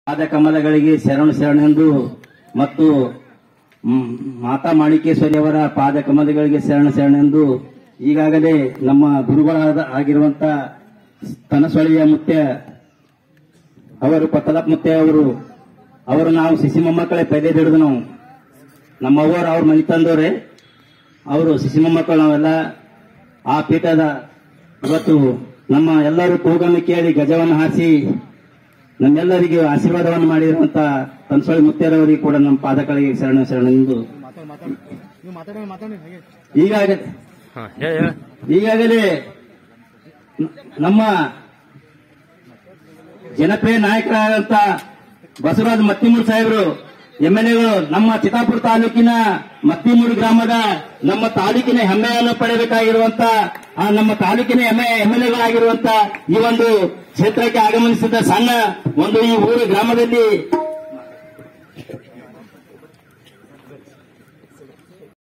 ಪಾದ ಕಮಲಗಳಿಗೆ ಶರಣು ಶರಣೆಂದು ಮತ್ತು ಮ್, ಮಾತಾ ಮಾಣಿಕೇಶ್ವರಿ ಅವರ ಪಾದ ಕಮಲಗಳಿಗೆ ಶರಣು ಶರಣೆಂದು ಈಗಾಗಲೇ ನಮ್ಮ ಗುರುಗಳಾದ ಆಗಿರುವಂತ ತನಸೊಳಿಯ ಮುತ್ಯ ಅವರು ಪತ್ತಲಪ್ಪ ಮುತ್ಯ ಅವರು ಅವರು ನಾವು ಸಿಸಿ ಮೊಮ್ಮಕ್ಕಳೇ ಪೈದೆ ಹಿಡಿದು ನಾವು ನಮ್ಮ ಅವ್ವರು ಅವ್ರ ಮನೆ ತಂದವ್ರೆ ಅವರು ಸಿಸಿ ಮೊಮ್ಮಕ್ಕಳು ನಾವೆಲ್ಲ ಆ ಪೀಠದ ಇವತ್ತು ನಮ್ಮ ಎಲ್ಲರೂ ತೂಗನ್ನು ಕೇಳಿ ಗಜವನ್ನು ಹಾಸಿ ನಮ್ಮೆಲ್ಲರಿಗೂ ಆಶೀರ್ವಾದವನ್ನು ಮಾಡಿರುವಂತ ತನ್ಸೊಳಿ ಮುತ್ಯರವರಿಗೆ ಕೂಡ ನಮ್ಮ ಪಾದಗಳಿಗೆ ಶರಣ ಶರಣೆಂದು ಈಗಾಗಲೇ ಹಾ ಹೇಳ ಹೇಳ ಈಗಾಗಲೇ ನ- ನಮ್ಮ ಜನಪ್ರಿಯ ನಾಯಕರಾದಂತ ಬಸವರಾಜ ಮತ್ತಿಮೂರು ಸಾಹೇಬರು ಎಂಎಲ್ಎಗಳು ನಮ್ಮ ಚಿತ್ತಾಪುರ ತಾಲೂಕಿನ ಮತ್ತಿಮೂರು ಗ್ರಾಮದ ನಮ್ಮ ತಾಲೂಕಿನ ಹೆಮ್ಮೆಯನ್ನು ಪಡೆಯಬೇಕಾಗಿರುವಂತ ಆ ನಮ್ಮ ತಾಲೂಕಿನ ಹೆಮ್ಮೆ ಎಂಎಲ್ಎಗಳಾಗಿರುವಂತ ಈ ಒಂದು ಕ್ಷೇತ್ರಕ್ಕೆ ಆಗಮನಿಸಿದ ಸಣ್ಣ ಒಂದು ಈ ಊರು ಗ್ರಾಮದಲ್ಲಿ